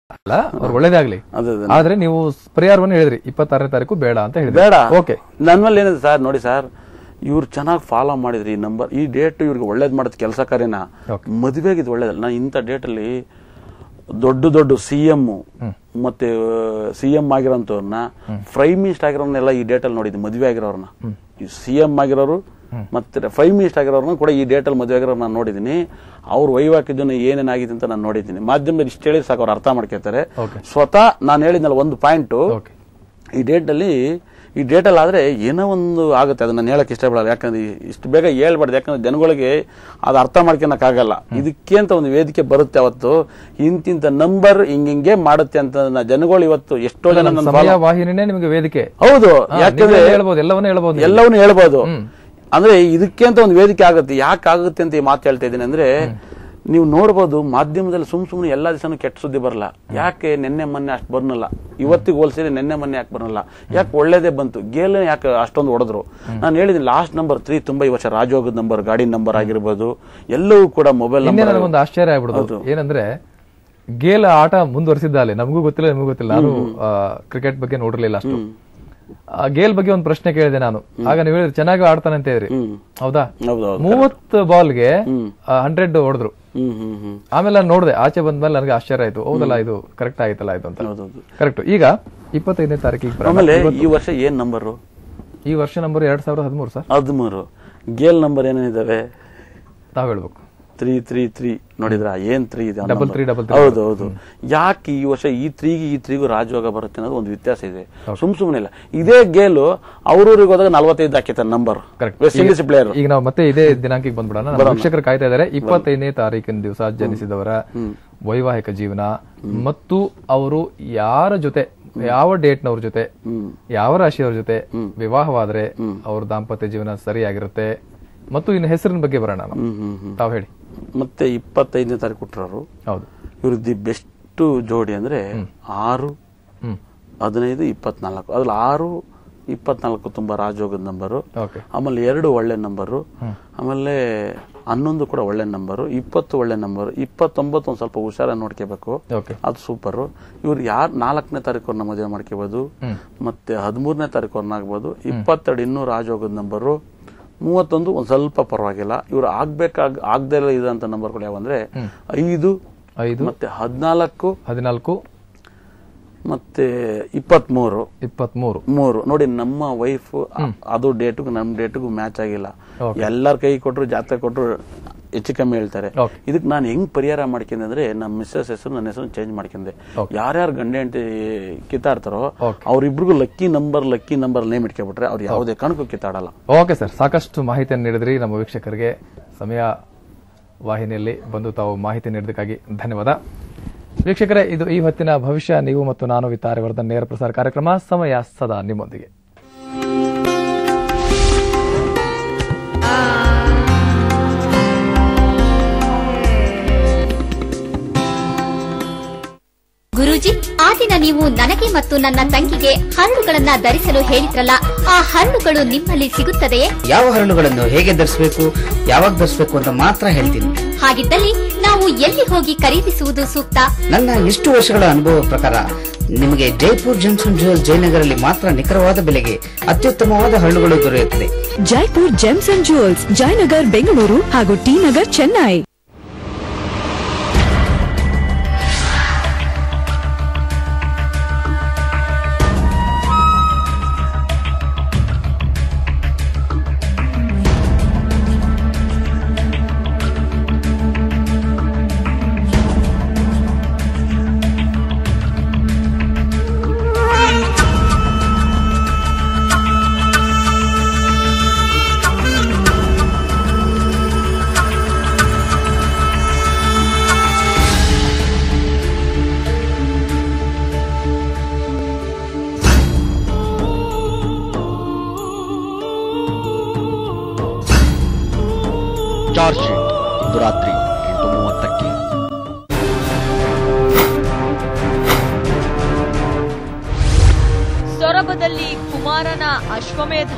ಅಲ್ಲ ಅವ್ರು ಒಳ್ಳೇದಾಗ್ಲಿ ಅದೇ ಅದೇ. ಆದ್ರೆ ನೀವು ಪರಿಹಾರವನ್ನು ಹೇಳಿದ್ರಿ ಇಪ್ಪತ್ತಾರನೇ ತಾರೀಕು ಬೇಡ ಅಂತ ಹೇಳಿದ್ರಿ ಬೇಡ ಓಕೆ ನನ್ ಮೇಲೆ ಏನಿದೆ ಸರ್ ನೋಡಿ ಸರ್ ಇವ್ರು ಚೆನ್ನಾಗಿ ಫಾಲೋ ಮಾಡಿದ್ರಿ ಈ ನಂಬರ್ ಈ ಡೇಟ್ ಇವ್ರಿಗೆ ಒಳ್ಳೇದ್ ಮಾಡುತ್ತೆ ಕೆಲಸ ಕಾರ್ಯನ Okay. ಮದುವೆಗೆ ಇದು ಒಳ್ಳೇದಲ್ಲ ನಾನು ಇಂಥ ಡೇಟಲ್ಲಿ ದೊಡ್ಡ ದೊಡ್ಡ ಸಿ ಎಂ ಮತ್ತೆ ಸಿ ಎಂ ಆಗಿರೋಂಥವ್ರನ್ನ ಪ್ರೈಮ್ ಮಿನಿಸ್ಟರ್ ಆಗಿರೋರ್ನೆಲ್ಲ ಈ ಡೇಟಲ್ಲಿ ನೋಡಿದ್ವಿ ಮದುವೆ ಆಗಿರೋರ್ನ ಸಿ ಎಂ ಆಗಿರೋರು ಮತ್ತೆ ಪ್ರೈಮ್ ಮಿನಿಸ್ಟರ್ ಆಗಿರೋರ್ನ ಕೂಡ ಈ ಡೇಟಲ್ಲಿ ಮದುವೆ ಆಗಿರೋರು ನಾನು ನೋಡಿದ್ದೀನಿ ಅವ್ರ ವೈವಾಹಿಕದನ್ನ ಏನೇನಾಗಿದೆ ಅಂತ ನಾನು ನೋಡಿದ್ದೀನಿ ಮಾಧ್ಯಮದಲ್ಲಿ ಇಷ್ಟು ಹೇಳಿ ಸಾಕು ಅವ್ರು ಅರ್ಥ ಮಾಡ್ಕೊತಾರೆ Okay. ಸ್ವತಃ ನಾನು ಹೇಳಿದ್ನಲ್ಲ ಒಂದು ಪಾಯಿಂಟು ಓಕೆ ಈ ಡೇಟಲ್ಲಿ ಈ ಡೇಟಲ್ಲಿ ಆದ್ರೆ ಏನೋ ಒಂದು ಆಗುತ್ತೆ ಅದನ್ನ ನಾನು ಹೇಳಕ್ ಇಷ್ಟಪಡಲ್ಲ ಯಾಕಂದ್ರೆ ಇಷ್ಟು ಬೇಗ ಹೇಳ್ಬಾರ್ದು ಯಾಕಂದ್ರೆ ಜನಗಳಿಗೆ ಅದು ಅರ್ಥ ಮಾಡ್ಕೊಳಕ್ಕಾಗಲ್ಲ ಇದಕ್ಕೆ ಅಂತ ಒಂದು ವೇದಿಕೆ ಬರುತ್ತೆ ಅವತ್ತು ಇಂತಿಂತ ನಂಬರ್ ಹಿಂಗಿಂಗೆ ಮಾಡುತ್ತೆ ಅಂತ ನ- ಜನಗಳು ಇವತ್ತು ಎಷ್ಟೋ ಜನ ನನ್ನ ಸಮಯ ವಾಹಿನಿನೇ ನಿಮಗೆ ವೇದಿಕೆ ಹೌದು ಹಾ, ಯಾಕಂದ್ರೆ ನೀವೆಲ್ಲ ಹೇಳ್ಬೋದು ಎಲ್ಲವನ್ನೂ ಹೇಳ್ಬೋದು ನೀವು. ಎಲ್ಲವನ್ನೂ ಹೇಳ್ಬೋದು ಅಂದ್ರೆ ಇದಕ್ಕೆ ಅಂತ ಒಂದು ವೇದಿಕೆ ಆಗುತ್ತೆ ಯಾಕೆ ಆಗುತ್ತೆ ಅಂತ ಈ ಮಾತು ಹೇಳ್ತಾ ಇದ್ದೀನಿ ಅಂದ್ರೆ ನೀವು ನೋಡ್ಬೋದು ಮಾಧ್ಯಮದಲ್ಲಿ ಸುಮ್ ಸುಮ್ಮನೆ ಎಲ್ಲಾ ದಿವಸನೂ ಕೆಟ್ಟ ಸುದ್ದಿ ಬರಲ್ಲ ಯಾಕೆ ನಿನ್ನೆ ಮೊನ್ನೆ ಅಷ್ಟು ಬರ್ನಲ್ಲ ಇವತ್ತಿಗೆ ಹೋಲಿಸಿದ್ರೆ ನಿನ್ನೆ ಮೊನ್ನೆ ಯಾಕೆ ಬರಲ್ಲ ಯಾಕೆ ಒಳ್ಳೇದೇ ಬಂತು ಗೇಲ್ ಯಾಕೆ ಅಷ್ಟೊಂದು ಹೊಡೆದ್ರು ನಾನು ಹೇಳಿದ್ದೀನಿ ಲಾಸ್ಟ್ ನಂಬರ್ ತ್ರೀ ತುಂಬಾ ಈ ವರ್ಷ ರಾಜೋಗದ ನಂಬರ್ ಗಾಡಿ ನಂಬರ್ ಆಗಿರ್ಬೋದು ಎಲ್ಲವೂ ಕೂಡ ಮೊಬೈಲ್ ಇನ್ನೇ ನಂಬರ್ ನನಗೊಂದು ಆಶ್ಚರ್ಯ ಆಗ್ಬಿಡುದು ಏನಂದ್ರೆ ಗೇಲ್ ಆಟ ಮುಂದುವರಿಸಿದ್ದಾಲೆ ನಮಗೂ ಗೊತ್ತಿಲ್ಲ ನಿಮಗೂ ಗೊತ್ತಿಲ್ಲ ನಾನು ಕ್ರಿಕೆಟ್ ಬಗ್ಗೆ ನೋಡಿರ್ಲಿಲ್ಲ ಅಷ್ಟು ಆ ಗೇಲ್ ಬಗ್ಗೆ ಒಂದು ಪ್ರಶ್ನೆ ಕೇಳಿದೆ ನಾನು ಆಗ ನೀವು ಹೇಳಿದ್ರೆ ಚೆನ್ನಾಗಿ ಆಡ್ತಾನೆ ಅಂತ ಹೇಳಿದ್ರಿ ಹೌದಾ ಹೌದೌದು ಮೂವತ್ತು ಬಾಲ್ಗೆ ಹಂಡ್ರೆಡ್ ಹೊಡೆದ್ರು ಹ್ಮ್ ಹ್ಮ್ ಹ್ಮ್ ಆಮೇಲೆ ನಾನು ನೋಡಿದೆ ಆಚೆ ಬಂದ್ಮೇಲೆ ನನಗೆ ಆಶ್ಚರ್ಯ ಆಯ್ತು ಹೌದಲ್ಲ ಇದು ಕರೆಕ್ಟ್ ಆಯ್ತಲ್ಲ ಇದು ಅಂತ ಹೌದೌದು ಕರೆಕ್ಟ್ ಈಗ ಇಪ್ಪತ್ತೈದನೇ ತಾರೀಕಿಗೆ ಬರೋಣ. ಆಮೇಲೆ ಈ ವರ್ಷ ಏನ್ ನಂಬರು ಈ ವರ್ಷ ನಂಬರ್ ಎರಡ್ ಸಾವಿರದ ಹದಿಮೂರು ಸರ್ ಹದಿಮೂರು ಗೇಲ್ ನಂಬರ್ ಏನೇನಿದಾವೆ ತಾವ್ ಹೇಳ್ಬೇಕು ತ್ರೀ ತ್ರೀ ತ್ರೀ ನೋಡಿದ್ರ ಏನ್ ತ್ರೀ ಇದೆ ಆ Double number? three, double three. ಹೌದು ಹೌದು ಯಾಕೆ ಈ ವರ್ಷ ಈ ತ್ರೀಗೆ ಈ ತ್ರೀಗೂ ರಾಜಯೋಗ ಬರುತ್ತೆ ಅನ್ನೋದು ಒಂದು ವ್ಯತ್ಯಾಸ ಇದೆ ಸುಮ್ ಸುಮ್ಮನೆ ಇಲ್ಲ ಇದೇ ಗೇಲು ಅವ್ರೂರಿಗೆ ಹೋದಾಗ ನಲವತ್ತೈದು ಹಾಕಿರ್ತಾರೆ number Correct. West Indies player ಈಗ ನಾವು ಮತ್ತೆ ಇದೇ ದಿನಾಂಕಕ್ಕೆ ಬಂದ್ಬಿಡೋಣ ನಮ್ಮ ವೀಕ್ಷಕರು ಕಾಯ್ತಾ ಇದ್ದಾರೆ ಇಪ್ಪತ್ತೈದನೇ ತಾರೀಕಿನ ದಿವಸ ಜನಿಸಿದವರ ವೈವಾಹಿಕ ಜೀವನ ಮತ್ತು ಅವರು ಯಾರ ಜೊತೆ ಯಾವ ಡೇಟ್ನವ್ರ ಜೊತೆ ಯಾವ ರಾಶಿಯವ್ರ ಜೊತೆ ವಿವಾಹವಾದ್ರೆ ಅವ್ರ ದಾಂಪತ್ಯ ಜೀವನ ಸರಿಯಾಗಿರುತ್ತೆ ಮತ್ತು ಇನ್ನು ಹೆಸರಿನ ಬಗ್ಗೆ ಬರೋಣ ನಾವು. ಹ್ಮ್ ಹ್ಮ್ ಹ್ಮ್ ತಾವ್ ಹೇಳಿ ಮತ್ತೆ ಇಪ್ಪತ್ತೈದನೇ ತಾರೀಕು ಕೊಟ್ಟರು ಹೌದು ಇವ್ರ ದಿ ಬೆಸ್ಟ್ ಜೋಡಿ ಅಂದ್ರೆ ಆರು ಹ್ಮ್ ಹದಿನೈದು ಇಪ್ಪತ್ನಾಲ್ಕು ಅದ್ರಲ್ಲಿ ಆರು ಇಪ್ಪತ್ನಾಲ್ಕು ತುಂಬಾ ರಾಜಯೋಗದ ನಂಬರು ಓಕೆ ಆಮೇಲೆ ಎರಡು ಒಳ್ಳೆ ನಂಬರು ಆಮೇಲೆ ಹನ್ನೊಂದು ಕೂಡ ಒಳ್ಳೆ ನಂಬರು ಇಪ್ಪತ್ತು ಒಳ್ಳೆ ನಂಬರು ಇಪ್ಪತ್ತೊಂಬತ್ತು ಒಂದ್ ಸ್ವಲ್ಪ ಹುಷಾರ ನೋಡ್ಕೋಬೇಕು ಓಕೆ ಅದು ಸೂಪರ್ ಇವ್ರು ಯಾರು ನಾಲ್ಕನೇ ತಾರೀಕು ಅವ್ರನ್ನ ಮದುವೆ ಮಾಡ್ಕೋಬಹುದು ಮತ್ತೆ ಹದಿಮೂರನೇ ತಾರೀಕು ಅವ್ರನ್ನ ಆಗ್ಬೋದು ಇಪ್ಪತ್ತೆರಡು ಇನ್ನೂ ರಾಜಯೋಗದ ನಂಬರು ಮೂವತ್ತೊಂದು ಒಂದ್ ಸ್ವಲ್ಪ ಪರವಾಗಿಲ್ಲ ಇವ್ರು ಆಗ್ಬೇಕಾಗ ಆಗದೆ ಇರೋಂಥ ನಂಬರ್ಗಳು ಯಾವಂದ್ರೆ ಐದು ಐದು ಮತ್ತೆ ಹದಿನಾಲ್ಕು ಹದಿನಾಲ್ಕು ಮತ್ತೆ ಇಪ್ಪತ್ಮೂರು ಇಪ್ಪತ್ಮೂರು ಮೂರು ನೋಡಿ ನಮ್ಮ ವೈಫ್ ಅದು ಡೇಟ್ಗೂ ನಮ್ಮ ಡೇಟ್ಗೂ ಮ್ಯಾಚ್ ಆಗಿಲ್ಲ ಎಲ್ಲರ ಕೈ ಕೊಟ್ರು ಜಾತ್ರೆ ಕೊಟ್ರು ಹೆಚ್ಚು ಕಮ್ಮಿ ಹೇಳ್ತಾರೆ Okay. ಇದಕ್ಕೆ ನಾನು ಹೆಂಗ್ ಪರಿಹಾರ ಮಾಡ್ಕೊಂಡೆ ಅಂದ್ರೆ ನಮ್ಮ ಮಿಸ್ಸಸ್ ಹೆಸರು ನನ್ನ ಹೆಸರು ಚೇಂಜ್ ಮಾಡ್ಕೊಂಡೆ ಯಾರ್ಯಾರು ಗಂಡ ಹೆಂಡತಿ ಕಿತ್ತಾಡ್ತಾರೋ ಅವ್ರಿಬ್ರಿಗೂ lucky number lucky number name ಇಟ್ಕೊಬಿಟ್ರೆ ಅವ್ರು ಯಾವುದೇ ಕಾರಣಕ್ಕೂ ಕಿತ್ತಾಡಲ್ಲ ಓಕೆ ಸರ್ ಸಾಕಷ್ಟು ಮಾಹಿತಿಯನ್ನು ನೀಡಿದ್ರಿ ನಮ್ಮ ವೀಕ್ಷಕರಿಗೆ ಸಮಯ ವಾಹಿನಿಯಲ್ಲಿ ಬಂದು ತಾವು ಮಾಹಿತಿ ನೀಡಿದ್ದಕ್ಕಾಗಿ ಧನ್ಯವಾದ ವೀಕ್ಷಕರೇ ಇದು ಈ ಹೊತ್ತಿನ ಭವಿಷ್ಯ ನೀವು ಮತ್ತು ನಾನು ವಿತಾರ್ಯವರ್ಧನ್ ನೇರ ಪ್ರಸಾರ ಕಾರ್ಯಕ್ರಮ ಸಮಯ ಸದಾ ನಿಮ್ಮೊಂದಿಗೆ ಗುರೂಜಿ ಆ ದಿನ ನೀವು ನನಗೆ ಮತ್ತು ನನ್ನ ತಂಗಿಗೆ ಹರಳುಗಳನ್ನ ಧರಿಸಲು ಹೇಳಿದ್ರಲ್ಲ ಆ ಹರಳುಗಳು ನಿಮ್ಮಲ್ಲಿ ಸಿಗುತ್ತದೆಯೇ ಯಾವ ಹರಳುಗಳನ್ನು ಹೇಗೆ ಧರಿಸಬೇಕು ಯಾವಾಗ ಧರಿಸಬೇಕು ಅಂತ ಮಾತ್ರ ಹೇಳ್ತೀನಿ ಹಾಗಿದ್ದಲ್ಲಿ ನಾವು ಎಲ್ಲಿ ಹೋಗಿ ಖರೀದಿಸುವುದು ಸೂಕ್ತ ನನ್ನ ಇಷ್ಟು ವರ್ಷಗಳ ಅನುಭವ ಪ್ರಕಾರ ನಿಮಗೆ ಜೈಪುರ್ ಜಂಕ್ಷನ್ ಜುವೆಲ್ ಜಯನಗರಲ್ಲಿ ಮಾತ್ರ ನಿಖರವಾದ ಬೆಲೆಗೆ ಅತ್ಯುತ್ತಮವಾದ ಹರಳುಗಳು ದೊರೆಯುತ್ತದೆ Jaipur gems and jewels Jayanagar Bengaluru ಹಾಗೂ T Nagar Chennai charge sheet ಇಂದು ರಾತ್ರಿ ಎಂಟು ಮೂವತ್ತಕ್ಕೆ ಸೊರಬದಲ್ಲಿ ಕುಮಾರನ ಅಶ್ವಮೇಧ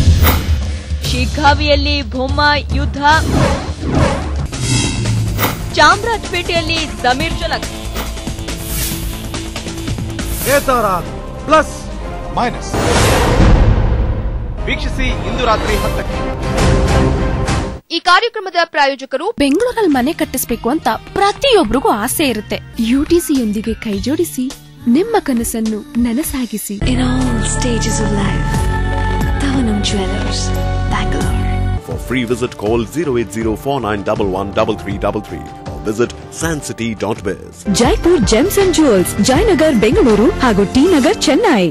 ಶಿಗ್ಗಾವಿಯಲ್ಲಿ ಭೂಮ ಯುದ್ಧ ಚಾಮರಾಜಪೇಟೆಯಲ್ಲಿ ಜಮೀರ್ ಜಲಕ್ ಪ್ಲಸ್ ಮೈನಸ್ ವೀಕ್ಷಿಸಿ ಇಂದು ರಾತ್ರಿ ಹತ್ತಕ್ಕೆ ಈ ಕಾರ್ಯಕ್ರಮದ ಪ್ರಾಯೋಜಕರು ಬೆಂಗಳೂರಲ್ಲಿ ಮನೆ ಕಟ್ಟಿಸ್ಬೇಕು ಅಂತ ಪ್ರತಿಯೊಬ್ಬರಿಗೂ ಆಸೆ ಇರುತ್ತೆ ಯುಟಿಸಿಯೊಂದಿಗೆ ಕೈಜೋಡಿಸಿ ನಿಮ್ಮ ಕನಸನ್ನು ನನಸಾಗಿಸಿ in all stages of life ತವನಂ jewellers Bangalore For free visit call 08049113333 or visit sancity.biz. Jaipur gems and jewels Jayanagar Bengaluru ಹಾಗೂ T Nagar Chennai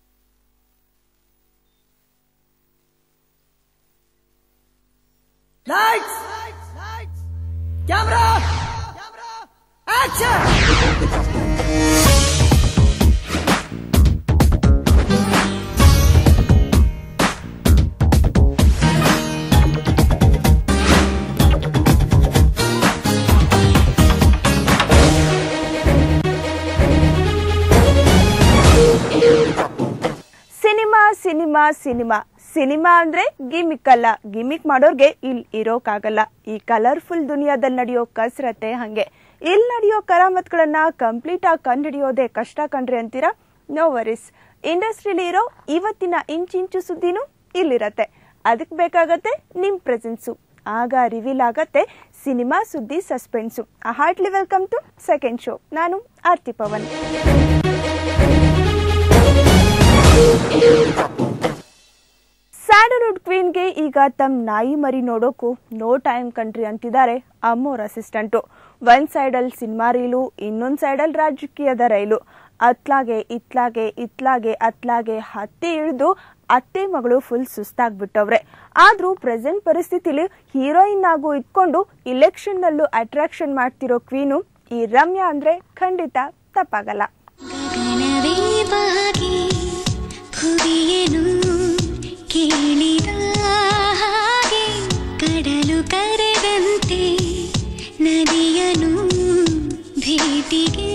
cinema cinema cinema cinema ಅಂದ್ರೆ ಗಿಮಿಕ್ ಅಲ್ಲ ಗಿಮಿಕ್ ಮಾಡೋರ್ಗೆ ಇಲ್ಲಿ ಇರೋಕ್ಕಾಗಲ್ಲ ಈ ಕಲರ್ಫುಲ್ ದುನಿಯಾದಲ್ಲಿ ನಡೆಯೋ ಕಸರತ್ತೆ ಹಂಗೆ ಇಲ್ಲಿ ನಡೆಯೋ ಕರಾಮತ್ಗಳನ್ನ ಕಂಪ್ಲೀಟ್ ಆಗಿ ಕಂಡುಹಿಡಿಯೋದೇ ಕಷ್ಟ ಕಂಡ್ರಿ ಅಂತೀರಾ ನೋ ವರೀಸ್ ಇಂಡಸ್ಟ್ರಿಲಿ ಇರೋ ಇವತ್ತಿನ ಇಂಚಿಂಚು ಸುದ್ದಿನೂ ಇಲ್ಲಿರತ್ತೆ ಅದಕ್ಕೆ ಬೇಕಾಗತ್ತೆ ನಿಮ್ ಪ್ರೆಸೆನ್ಸು ಆಗ ರಿವೀಲ್ ಆಗತ್ತೆ ಸಿನಿಮಾ ಸುದ್ದಿ suspense heartly welcome to second show ನಾನು ಆರ್ತಿ ಪವನ್ ಸ್ಯಾಂಡಲ್ವುಡ್ ಕ್ವೀನ್ಗೆ ಈಗ ತಮ್ಮ ನಾಯಿ ಮರಿ ನೋಡೋಕು ನೋ ಟೈಮ್ ಕಂಟ್ರಿ ಅಂತಿದ್ದಾರೆ ಅಮ್ಮೋರ್ ಅಸಿಸ್ಟೆಂಟು ಒಂದ್ ಸೈಡಲ್ಲಿ ಸಿನಿಮಾ ರೀಲು ಇನ್ನೊಂದ್ ಸೈಡಲ್ಲಿ ರಾಜಕೀಯದ ರೈಲು ಅತ್ಲಾಗೆ ಇತ್ಲಾಗೆ ಇತ್ಲಾಗೆ ಅತ್ಲಾಗೆ ಹತ್ತಿ ಇಳಿದು ಅತ್ತೆ ಮಗಳು ಫುಲ್ ಸುಸ್ತಾಗ್ಬಿಟ್ಟವ್ರೆ ಆದ್ರೂ ಪ್ರೆಸೆಂಟ್ ಪರಿಸ್ಥಿತಿಲಿ ಹೀರೋಯಿನ್ ಆಗು ಇಟ್ಕೊಂಡು ಇಲೆಕ್ಷನ್ ನಲ್ಲೂ ಅಟ್ರಾಕ್ಷನ್ ಮಾಡ್ತಿರೋ ಕ್ವೀನು ಈ ರಮ್ಯಾ ಅಂದ್ರೆ ಖಂಡಿತ ತಪ್ಪಾಗಲ್ಲ ಗಗನವೇ ಬಾಗಿ ಭುವಿಯನು ಕೇಳಿದ ಹಾಗೆ ಕಡಲು ಕರೆದಂತೆ ನದಿಯನು ಭೇಟಿಗೆ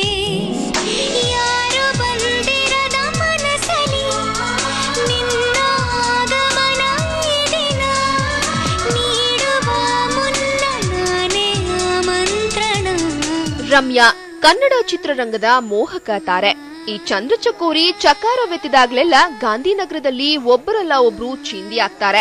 ಯಾರು ಬಂದಿರದ ಮನಸಲಿ ನಿನ್ನ ಆಗಮನ ಈ ದಿನ ನೀಡುವ ಮುನ್ನ ನಾನೇ ಆಮಂತ್ರಣ ರಮ್ಯಾ ಕನ್ನಡ ಚಿತ್ರರಂಗದ ಮೋಹಕ ತಾರೆ ಈ ಚಂದ್ರಚಕೋರಿ ಚಕಾರವೆತ್ತಿದಾಗ್ಲೆಲ್ಲ ಗಾಂಧಿನಗರದಲ್ಲಿ ಒಬ್ಬರಲ್ಲ ಒಬ್ರು ಚಿಂದಿ ಆಗ್ತಾರೆ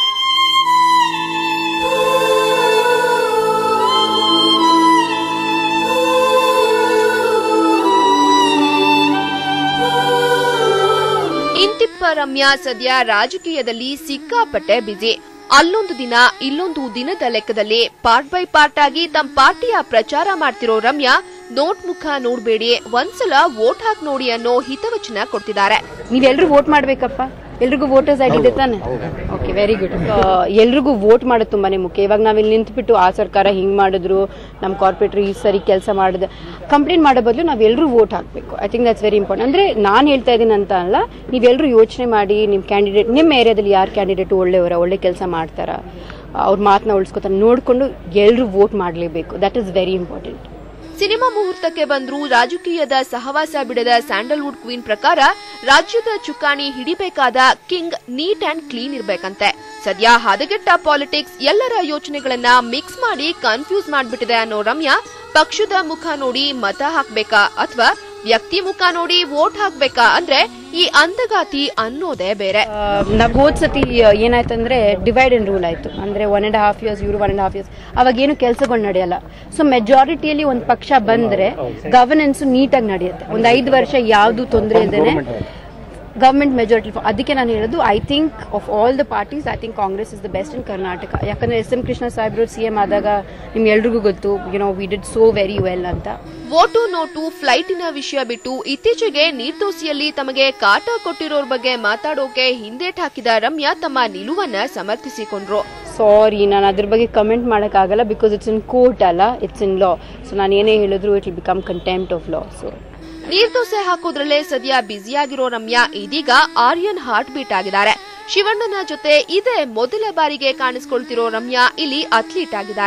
ಇಂತಿಪ್ಪ ರಮ್ಯಾ ಸದ್ಯ ರಾಜಕೀಯದಲ್ಲಿ ಸಿಕ್ಕಾಪಟ್ಟೆ ಬಿಜಿ ಅಲ್ಲೊಂದು ದಿನ ಇಲ್ಲೊಂದು ದಿನದ ಲೆಕ್ಕದಲ್ಲಿ ಪಾರ್ಟ್ ಬೈ ಪಾರ್ಟ್ ಆಗಿ ತಮ್ಮ ಪಾರ್ಟಿಯ ಪ್ರಚಾರ ಮಾಡ್ತಿರೋ ರಮ್ಯಾ ನೋಟ್ ಮುಖ ನೋಡ್ಬೇಡಿ ಒಂದ್ಸಲ ವೋಟ್ ಹಾಕ್ ನೋಡಿ ಅನ್ನೋ ಹಿತವಚನ ಕೊಡ್ತಿದ್ದಾರೆ ನೀವೆಲ್ರೂ ವೋಟ್ ಮಾಡ್ಬೇಕಪ್ಪ ಎಲ್ರಿಗೂ ವೋಟರ್ಸ್ ಐಡಿ ಇದೆ ತಾನೆ ಓಕೆ ವೆರಿ ಗುಡ್ ಎಲ್ರಿಗೂ ವೋಟ್ ಮಾಡೋದು ತುಂಬಾನೇ ಮುಖ್ಯ ಇವಾಗ ನಾವಿಲ್ಲಿ ನಿಂತ್ಬಿಟ್ಟು ಆ ಸರ್ಕಾರ ಹಿಂಗ್ ಮಾಡಿದ್ರು ನಮ್ಮ ಕಾರ್ಪೊರೇಟರ್ ಈ ಸರಿ ಕೆಲಸ ಮಾಡಿದೆ ಕಂಪ್ಲೇಂಟ್ ಮಾಡೋ ಬದಲು ನಾವೆಲ್ಲರೂ ವೋಟ್ ಹಾಕಬೇಕು I think that's very important ಅಂದ್ರೆ ನಾನು ಹೇಳ್ತಾ ಇದ್ದೀನಿ ಅಂತ ಅಲ್ಲ ನೀವೆಲ್ಲರೂ ಯೋಚನೆ ಮಾಡಿ ನಿಮ್ಮ ಕ್ಯಾಂಡಿಡೇಟ್ ನಿಮ್ಮ ಏರಿಯಾದಲ್ಲಿ ಯಾರು ಕ್ಯಾಂಡಿಡೇಟ್ ಒಳ್ಳೆಯವರ ಒಳ್ಳೆ ಕೆಲಸ ಮಾಡ್ತಾರ ಅವ್ರ ಮಾತನ್ನ ಉಳಿಸ್ಕೊತಾರೆ ನೋಡಿಕೊಂಡು ಎಲ್ಲರೂ ವೋಟ್ ಮಾಡಲೇಬೇಕು that is very important cinema ಮುಹೂರ್ತಕ್ಕೆ ಬಂದ್ರೂ ರಾಜಕೀಯದ ಸಹವಾಸ ಬಿಡದ ಸ್ಯಾಂಡಲ್ವುಡ್ ಕ್ವೀನ್ ಪ್ರಕಾರ ರಾಜ್ಯದ ಚುಕ್ಕಾಣಿ ಹಿಡಿಬೇಕಾದ ಕಿಂಗ್ ನೀಟ್ ಅಂಡ್ ಕ್ಲೀನ್ ಇರ್ಬೇಕಂತೆ ಸದ್ಯ ಹದಗೆಟ್ಟ ಪಾಲಿಟಿಕ್ಸ್ ಎಲ್ಲರ ಯೋಚನೆಗಳನ್ನ ಮಿಕ್ಸ್ ಮಾಡಿ ಕನ್ಫ್ಯೂಸ್ ಮಾಡ್ಬಿಟ್ಟಿದೆ ಅನ್ನೋ ರಮ್ಯಾ ಪಕ್ಷದ ಮುಖ ನೋಡಿ ಮತ ಹಾಕ್ಬೇಕಾ ಅಥವಾ ವ್ಯಕ್ತಿ ಮುಖ ನೋಡಿ ವೋಟ್ ಹಾಕ್ಬೇಕಾ ಅಂದ್ರೆ ಈ ಅಂದಗಾತಿ ಅನ್ನೋದೇ ಬೇರೆ ನಾವು ಹೋದ್ ಸತಿ ಏನಾಯ್ತಂದ್ರೆ ಡಿವೈಡ್ ಅಂಡ್ ರೂಲ್ ಆಯ್ತು ಅಂದ್ರೆ ಒನ್ ಅಂಡ್ ಹಾಫ್ ಇಯರ್ಸ್ ಇವರು ಒನ್ ಅಂಡ್ ಹಾಫ್ ಇಯರ್ಸ್ ಅವಾಗ ಏನು ಕೆಲಸಗಳು ನಡೆಯಲ್ಲ ಸೊ ಮೆಜಾರಿಟಿಯಲ್ಲಿ ಒಂದು ಪಕ್ಷ ಬಂದ್ರೆ ಗವರ್ನೆನ್ಸ್ ನೀಟಾಗಿ ನಡೆಯುತ್ತೆ ಒಂದು ಐದು ವರ್ಷ ಯಾವುದು ತೊಂದರೆ ಇಲ್ದೇನೆ ಗವರ್ಮೆಂಟ್ ಮೆಜಾರಿಟಿ ಅದಕ್ಕೆ ನಾನು ಹೇಳೋದು I think of all the parties I think Congress is the best in Karnataka ಯಾಕಂದ್ರೆ ಎಸ್ ಎಂ ಕೃಷ್ಣ ಸಾಹೇಬ್ರು ಸಿ ಎಂ ಆದಾಗ ನಿಮ್ಗೆ ಎಲ್ರಿಗೂ ಗೊತ್ತು you know we did so very well ಅಂತ ವೋಟು ನೋಟು ಫ್ಲೈಟಿನ ವಿಷಯ ಬಿಟ್ಟು ಇತ್ತೀಚೆಗೆ ನೀರ್ತೋಸಿಯಲ್ಲಿ ತಮಗೆ ಕಾಟ ಕೊಟ್ಟಿರೋರ್ ಬಗ್ಗೆ ಮಾತಾಡೋಕೆ ಹಿಂದೇಟ್ ಹಾಕಿದ ರಮ್ಯಾ ತಮ್ಮ ನಿಲುವನ್ನ ಸಮರ್ಥಿಸಿಕೊಂಡ್ರು ಸಾರಿ ನಾನು ಅದ್ರ ಬಗ್ಗೆ ಕಮೆಂಟ್ ಮಾಡೋಕ್ಕಾಗಲ್ಲ ಬಿಕಾಸ್ ಇಟ್ಸ್ ಇನ್ ಕೋರ್ಟ್ ಅಲ್ಲ ಇಟ್ಸ್ ಇನ್ ಲಾ ಸೊ ನಾನು ಏನೇ ಹೇಳಿದ್ರು it will become contempt of law so Neer Dose ಹಾಕೋದ್ರಲ್ಲೇ ಸದ್ಯ ಬ್ಯುಸಿಯಾಗಿರೋ ರಮ್ಯಾ ಇದೀಗ ಆರ್ಯನ್ ಹಾರ್ಟ್ ಬೀಟ್ ಆಗಿದ್ದಾರೆ ಶಿವಣ್ಣನ ಜೊತೆ ಇದೇ ಮೊದಲ ಬಾರಿಗೆ ಕಾಣಿಸ್ಕೊಳ್ತಿರೋ ರಮ್ಯಾ ಇಲ್ಲಿ ಅಥ್ಲೀಟ್ ಆಗಿದ್ದಾರೆ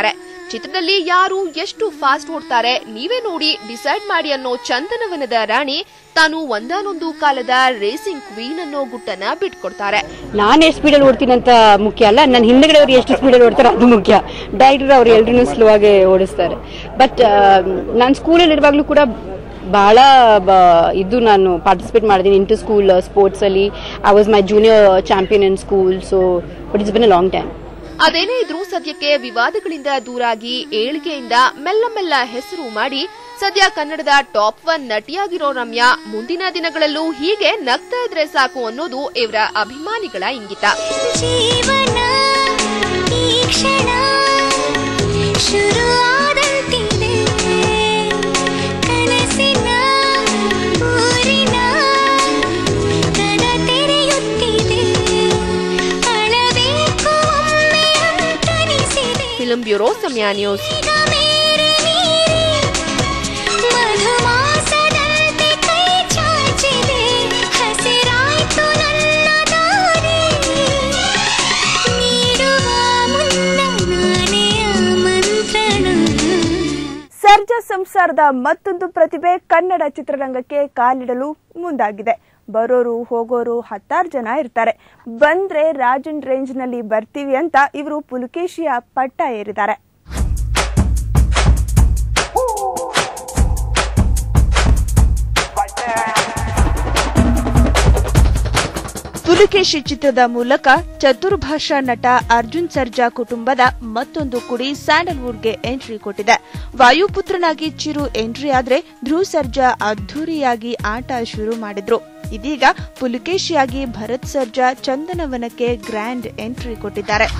ಚಿತ್ರದಲ್ಲಿ ಯಾರು ಎಷ್ಟು ಫಾಸ್ಟ್ ಓಡ್ತಾರೆ ನೀವೇ ನೋಡಿ ಡಿಸೈಡ್ ಮಾಡಿ ಅನ್ನೋ ಚಂದನವನದ ರಾಣಿ ತಾನು ಒಂದಾನೊಂದು ಕಾಲದ ರೇಸಿಂಗ್ ಕ್ವೀನ್ ಅನ್ನೋ ಗುಟ್ಟನ್ನ ಬಿಟ್ಕೊಡ್ತಾರೆ ನಾನು ಎಷ್ಟು ಸ್ಪೀಡಲ್ಲಿ ಓಡ್ತೀನಿ ಅಂತ ಮುಖ್ಯ ಅಲ್ಲ ನನ್ನ ಹಿಂದೆಗಡೆ ಅವ್ರು ಎಷ್ಟು ಸ್ಪೀಡಲ್ಲಿ ಓಡ್ತಾರೆ ಅದು ಮುಖ್ಯ ಡೈರೆಕ್ಟರ್ ಅವ್ರು ಎಲ್ರೂ ಸ್ಲೋ ಆಗಿ ಓಡಿಸ್ತಾರೆ ಬಟ್ ನಾನು ಸ್ಕೂಲಲ್ಲಿ ಇರುವಾಗಲೂ ಕೂಡ ಬಹಳ ಬ- ಇದು ನಾನು ಪಾರ್ಟಿಸಿಪೇಟ್ ಮಾಡಿದ್ದೀನಿ ಇಂಟು ಸ್ಕೂಲ್ ಸ್ಪೋರ್ಟ್ಸ್ ಅಲ್ಲಿ I was my junior champion in school so but it's been a long time ಅದೇನೇ ಇದ್ರೂ ಸದ್ಯಕ್ಕೆ ವಿವಾದಗಳಿಂದ ದೂರಾಗಿ ಏಳಿಗೆಯಿಂದ ಮೆಲ್ಲ ಮೆಲ್ಲ ಹೆಸರು ಮಾಡಿ ಸದ್ಯ ಕನ್ನಡದ ಟಾಪ್ ಒನ್ ನಟಿಯಾಗಿರೋ ರಮ್ಯಾ ಮುಂದಿನ ದಿನಗಳಲ್ಲೂ ಹೀಗೆ ನಗ್ತಾ ಇದ್ರೆ ಸಾಕು ಅನ್ನೋದು ಇವರ ಅಭಿಮಾನಿಗಳ ಇಂಗಿತ ಜೀವನ ಈ ಕ್ಷಣ ಶುರುವಾದಂತಿದೆ ಕನಸಿನ ಊರಿನ ಕಣ ತೆರೆಯುತ್ತಿದೆ ಅಳಬೇಕು ಒಮ್ಮೆ ಅಂತನಿಸಿದೆ ಫಿಲ್ಮ್ ಬ್ಯೂರೋ ಸಮಯ ನ್ಯೂಸ್ ಈಗ ಮೇರೆ ನೀರೆ ಮಧುಮಾಸದಂತೆ ಕೈ ಚಾಚಿದೆ ಹಸಿರಾಯ್ತು ನನ್ನ ದಾರಿ ನೀಡುವ ಮುನ್ನ ನಾನೇ ಆಮಂತ್ರಣ ಸರ್ಜಾ ಸಂಸಾರದ ಮತ್ತೊಂದು ಪ್ರತಿಭೆ ಕನ್ನಡ ಚಿತ್ರರಂಗಕ್ಕೆ ಕಾಲಿಡಲು ಮುಂದಾಗಿದೆ ಬರೋರು ಹೋಗೋರು ಹತ್ತಾರು ಜನ ಇರ್ತಾರೆ ಬಂದ್ರೆ ರಾಜನ್ ರೇಂಜ್ ನಲ್ಲಿ ಬರ್ತೀವಿ ಅಂತ ಇವರು ಪುಲಕೇಶಿಯ ಪಟ್ಟ ಏರಿದ್ದಾರೆ ಪುಲಕೇಶಿ ಚಿತ್ರದ ಮೂಲಕ ಚತುರ್ಭಾಷಾ ನಟ ಅರ್ಜುನ್ ಸರ್ಜಾ ಕುಟುಂಬದ ಮತ್ತೊಂದು ಕುಡಿ ಸ್ಯಾಂಡಲ್ವುಡ್ಗೆ ಎಂಟ್ರಿ ಕೊಟ್ಟಿದೆ ವಾಯುಪುತ್ರನಾಗಿ ಚಿರು ಎಂಟ್ರಿ ಆದ್ರೆ ಧ್ರುವ್ ಸರ್ಜಾ ಅದ್ಧೂರಿಯಾಗಿ ಆಟ ಶುರು ಮಾಡಿದ್ರು ಇದೀಗ ಪುಲಕೇಶಿಯಾಗಿ ಭರತ್ ಸರ್ಜಾ ಚಂದನವನಕ್ಕೆ ಗ್ರ್ಯಾಂಡ್ ಎಂಟ್ರಿ ಕೊಟ್ಟಿದ್ದಾರೆ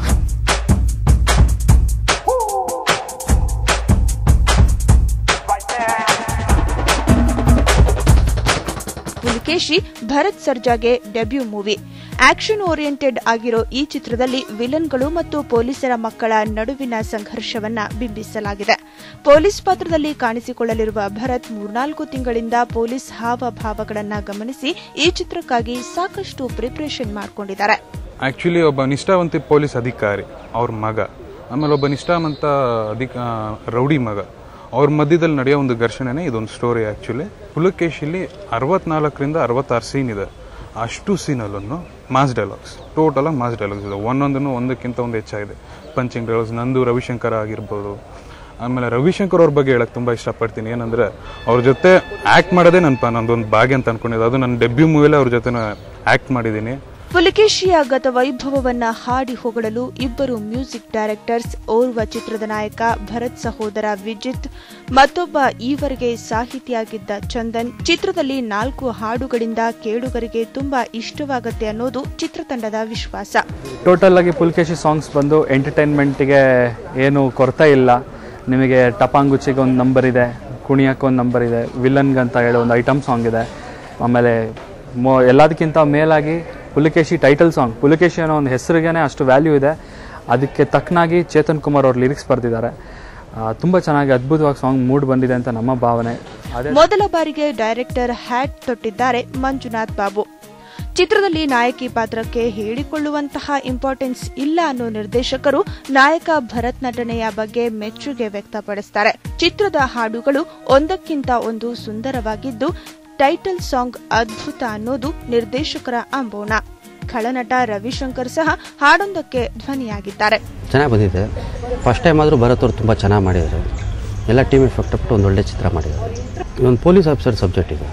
ಪುಲಕೇಶಿ ಭರತ್ ಸರ್ಜಾಗೆ ಡೆಬ್ಯೂ ಮೂವಿ ಆಕ್ಷನ್ ಓರಿಯೆಂಟೆಡ್ ಆಗಿರೋ ಈ ಚಿತ್ರದಲ್ಲಿ ವಿಲನ್ಗಳು ಮತ್ತು ಪೊಲೀಸರ ಮಕ್ಕಳ ನಡುವಿನ ಸಂಘರ್ಷವನ್ನ ಬಿಂಬಿಸಲಾಗಿದೆ ಪೊಲೀಸ್ ಪಾತ್ರದಲ್ಲಿ ಕಾಣಿಸಿಕೊಳ್ಳಲಿರುವ ಭರತ್ ಮೂರ್ನಾಲ್ಕು ತಿಂಗಳಿಂದ ಪೊಲೀಸ್ ಹಾವಭಾವಗಳನ್ನ ಗಮನಿಸಿ ಈ ಚಿತ್ರಕ್ಕಾಗಿ ಸಾಕಷ್ಟು ಪ್ರಿಪರೇಷನ್ ಮಾಡಿಕೊಂಡಿದ್ದಾರೆ ಆ್ಯಕ್ಚುಲಿ ಒಬ್ಬ ನಿಷ್ಠಾವಂತಿ ಪೊಲೀಸ್ ಅಧಿಕಾರಿ ಅವ್ರ ಮಗ ಆಮೇಲೆ ಒಬ್ಬ ನಿಷ್ಠಾವಂತ ಅಧಿಕ ರೌಡಿ ಮಗ ಅವ್ರ ಮಧ್ಯದಲ್ಲಿ ನಡೆಯೋ ಒಂದು ಘರ್ಷಣೆನೇ ಇದೊಂದು ಸ್ಟೋರಿ ಆ್ಯಕ್ಚುಲಿ ಪುಲಕೇಶಿಲಿ ಅರವತ್ನಾಲ್ಕರಿಂದ ಅರವತ್ತಾರು ಸೀನ್ ಇದೆ ಅಷ್ಟು ಸೀನಲ್ಲೂ ಮಾಸ್ ಡೈಲಾಗ್ಸ್ ಟೋಟಲಾಗಿ ಮಾಸ್ ಡೈಲಾಗ್ಸ್ ಇದೆ ಒಂದೊಂದನ್ನು ಒಂದಕ್ಕಿಂತ ಒಂದು ಹೆಚ್ಚಾಗಿದೆ ಪಂಚಿಂಗ್ ಡೈಲಾಗ್ಸ್ ನಂದು ರವಿಶಂಕರ್ ಆಗಿರ್ಬೋದು ಆಮೇಲೆ ರವಿಶಂಕರ್ ಅವ್ರ ಬಗ್ಗೆ ಹೇಳಕ್ ತುಂಬಾ ಇಷ್ಟಪಡ್ತೀನಿ ಏನಂದ್ರೆ ಅವ್ರ ಜೊತೆ ಆಕ್ಟ್ ಮಾಡೋದೇ ನನ್ನ ನಂದೊಂದು ಭಾಗ್ಯ ಅಂತ ಅನ್ಕೊಂಡಿದ್ದೆ ಅದು ನನ್ನ ಡೆಬ್ಯೂ ಮೂವಿಲೇ ಅವ್ರ ಜೊತೆ ಆಕ್ಟ್ ಮಾಡಿದ್ದೀನಿ ಪುಲಕೇಶಿಯ ಗತ ವೈಭವವನ್ನ ಹಾಡಿ ಹೊಗಳಲು ಇಬ್ಬರು ಮ್ಯೂಸಿಕ್ ಡೈರೆಕ್ಟರ್ಸ್ ಓರ್ವ ಚಿತ್ರದ ನಾಯಕ ಭರತ್ ಸಹೋದರ ವಿಜಿತ್ ಮತ್ತೊಬ್ಬ ಈವರೆಗೆ ಸಾಹಿತಿಯಾಗಿದ್ದ ಚಂದನ್ ಚಿತ್ರದಲ್ಲಿ ನಾಲ್ಕು ಹಾಡುಗಳಿಂದ ಕೇಳುಗರಿಗೆ ತುಂಬಾ ಇಷ್ಟವಾಗತ್ತೆ ಅನ್ನೋದು ಚಿತ್ರತಂಡದ ವಿಶ್ವಾಸ ಟೋಟಲ್ ಆಗಿ ಪುಲ್ಕೇಶಿ ಸಾಂಗ್ಸ್ ಬಂದು ಎಂಟರ್ಟೈನ್ಮೆಂಟ್ಗೆ ಏನು ಕೊರತೆ ಇಲ್ಲ ನಿಮಗೆ ಟಪಾಂಗುಚಿಗೆ ಒಂದು ನಂಬರ್ ಇದೆ ಕುಣಿಯಕ್ಕೆ ಒಂದು ನಂಬರ್ ಇದೆ ವಿಲನ್ಗೆ ಅಂತ ಹೇಳೋ ಒಂದು ಐಟಮ್ ಸಾಂಗ್ ಇದೆ ಆಮೇಲೆ ಮೊ ಎಲ್ಲದಕ್ಕಿಂತ ಮೇಲಾಗಿ ಪುಲಕೇಶಿ ಟೈಟಲ್ ಸಾಂಗ್ ಪುಲಕೇಶಿ ಅನ್ನೋ ಒಂದು ಹೆಸರಿಗೇನೆ ಅಷ್ಟು ವ್ಯಾಲ್ಯೂ ಇದೆ ಅದಕ್ಕೆ ತಕ್ಕನಾಗಿ ಚೇತನ್ ಕುಮಾರ್ ಅವ್ರು ಲಿರಿಕ್ಸ್ ಬರೆದಿದ್ದಾರೆ ತುಂಬ ಚೆನ್ನಾಗಿ ಅದ್ಭುತವಾಗಿ ಸಾಂಗ್ ಮೂಡ್ ಬಂದಿದೆ ಅಂತ ನಮ್ಮ ಭಾವನೆ ಅದೇ ಮೊದಲ ಬಾರಿಗೆ ಡೈರೆಕ್ಟರ್ ಹ್ಯಾಟ್ ತೊಟ್ಟಿದ್ದಾರೆ ಮಂಜುನಾಥ್ ಬಾಬು ಚಿತ್ರದಲ್ಲಿ ನಾಯಕಿ ಪಾತ್ರಕ್ಕೆ ಹೇಳಿಕೊಳ್ಳುವಂತಹ ಇಂಪಾರ್ಟೆನ್ಸ್ ಇಲ್ಲ ಅನ್ನೋ ನಿರ್ದೇಶಕರು ನಾಯಕ ಭರತ್ ನಟನೆಯ ಬಗ್ಗೆ ಮೆಚ್ಚುಗೆ ವ್ಯಕ್ತಪಡಿಸುತ್ತಾರೆ ಚಿತ್ರದ ಹಾಡುಗಳು ಒಂದಕ್ಕಿಂತ ಒಂದು ಸುಂದರವಾಗಿದ್ದು ಟೈಟಲ್ ಸಾಂಗ್ ಅದ್ಭುತ ಅನ್ನೋದು ನಿರ್ದೇಶಕರ ಅಂಬೋಣ ಖಳನಟ ರವಿಶಂಕರ್ ಸಹ ಹಾಡೊಂದಕ್ಕೆ ಧ್ವನಿಯಾಗಿದ್ದಾರೆ ಚೆನ್ನಾಗಿ ಬಂದಿದೆ ಫಸ್ಟ್ ಟೈಮ್ ಆದರೂ ಭರತ್ ಅವ್ರು ತುಂಬ ಚೆನ್ನಾಗಿ ಮಾಡಿದ್ದಾರೆ ಎಲ್ಲ ಟೀಮ್ ಎಫೆಕ್ಟ್ ಬಿಟ್ಟು ಒಂದು ಒಳ್ಳೆ ಚಿತ್ರ ಮಾಡಿದ್ದಾರೆ ಇದೊಂದು ಪೊಲೀಸ್ ಆಫೀಸರ್ ಸಬ್ಜೆಕ್ಟ್ ಇದೆ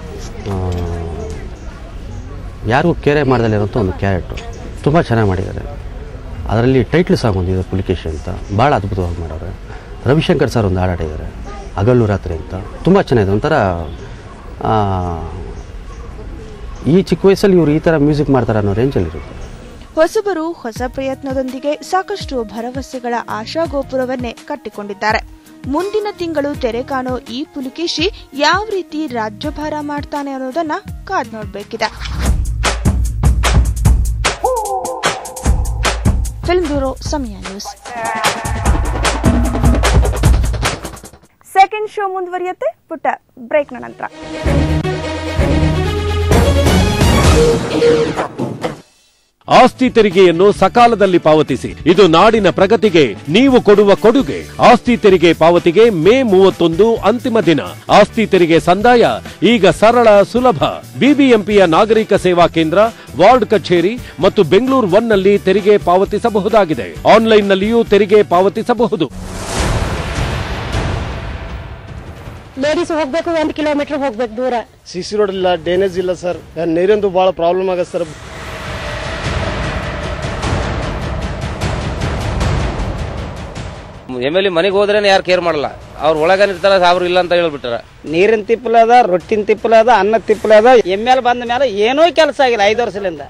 ಆ, ಯಾರಿಗೂ ಕೇರೆ ಮಾಡ್ದಲ್ಲ ಇರೋಂಥ ಒಂದು ಕ್ಯಾರೆಕ್ಟು ತುಂಬ ಚೆನ್ನಾಗಿ ಮಾಡಿದ್ದಾರೆ ಅದರಲ್ಲಿ ಟೈಟ್ಲ್ ಸಾಂಗ್ ಒಂದಿದೆ ಪುಲಿಕೇಶಿ ಅಂತ ಭಾಳ ಅದ್ಭುತವಾಗಿ ಮಾಡೋರೆ ರವಿಶಂಕರ್ ಸರ್ ಒಂದು ಹಾಡಾಡಿದ್ದಾರೆ ಹಗಲು ರಾತ್ರಿ ಅಂತ ತುಂಬ ಚೆನ್ನಾಗಿದೆ ಒಂಥರ ಆ, ಈ ಚಿಕ್ಕ ವಯಸ್ಸಲ್ಲಿ ಇವರು ಈ ಥರ ಮ್ಯೂಸಿಕ್ ಮಾಡ್ತಾರೆ ಅನ್ನೋ ರೇಂಜಲ್ಲಿರುತ್ತೆ ಹೊಸಬರು ಹೊಸ ಪ್ರಯತ್ನದೊಂದಿಗೆ ಸಾಕಷ್ಟು ಭರವಸೆಗಳ ಆಶಾಗೋಪುರವನ್ನೇ ಕಟ್ಟಿಕೊಂಡಿದ್ದಾರೆ ಮುಂದಿನ ತಿಂಗಳು ತೆರೆ ಕಾಣೋ ಈ ಪುಲಿಕೇಶಿ ಯಾವ ರೀತಿ ರಾಜ್ಯಭಾರ ಮಾಡ್ತಾನೆ ಅನ್ನೋದನ್ನ ಕಾದ್ ನೋಡ್ಬೇಕಿದೆ film bureau Samaya news second show ಮುಂದುವರಿಯುತ್ತೆ ಪುಟ್ಟ ಬ್ರೇಕ್ನ ನಂತರ ಆಸ್ತಿ ತೆರಿಗೆಯನ್ನು ಸಕಾಲದಲ್ಲಿ ಪಾವತಿಸಿ ಇದು ನಾಡಿನ ಪ್ರಗತಿಗೆ ನೀವು ಕೊಡುವ ಕೊಡುಗೆ ಆಸ್ತಿ ತೆರಿಗೆ ಪಾವತಿಗೆ ಮೇ ಮೂವತ್ತೊಂದು ಅಂತಿಮ ದಿನ ಆಸ್ತಿ ತೆರಿಗೆ ಸಂದಾಯ ಈಗ ಸರಳ ಸುಲಭ ಬಿಬಿಎಂಪಿಯ ನಾಗರಿಕ ಸೇವಾ ಕೇಂದ್ರ ವಾರ್ಡ್ ಕಚೇರಿ ಮತ್ತು ಬೆಂಗಳೂರು ಒನ್ನಲ್ಲಿ ತೆರಿಗೆ ಪಾವತಿಸಬಹುದಾಗಿದೆ ಆನ್ಲೈನ್ನಲ್ಲಿಯೂ ತೆರಿಗೆ ಪಾವತಿಸಬಹುದು ಲೇಡೀಸ್ ಹೋಗ್ಬೇಕು ಒಂದು ಕಿಲೋಮೀಟರ್ ಹೋಗ್ಬೇಕು ದೂರ ಸಿ ಸಿ ರೋಡ್ ಇಲ್ಲ ಡ್ರೈನೇಜ್ ಇಲ್ಲ ಸರ್ ನೀರಿಂದು ಭಾಳ ಪ್ರಾಬ್ಲಮ್ ಆಗತ್ತೆ ಸರ್ ಎಮ್ ಎಲ್ ಎ ಮನೆಗೆ ಹೋದ್ರೇನೆ ಯಾರು ಕೇರ್ ಮಾಡಲ್ಲ ಅವ್ರ ಒಳಗ ಇರ್ತಾರ ಅವ್ರು ಇಲ್ಲ ಅಂತ ಹೇಳ್ಬಿಟ್ಟಾರ ನೀರಿನ ತಿಪ್ಪಲ ಅದ ರೊಟ್ಟಿನ ತಿಪ್ಪಲ ಅದ ಅನ್ನ ತಿಪ್ಪಲ ಅದ ಎಮ್ ಎಲ್ ಬಂದ ಮೇಲೆ ಏನೂ ಕೆಲಸ ಆಗಿಲ್ಲ ಐದು ವರ್ಷದಿಂದ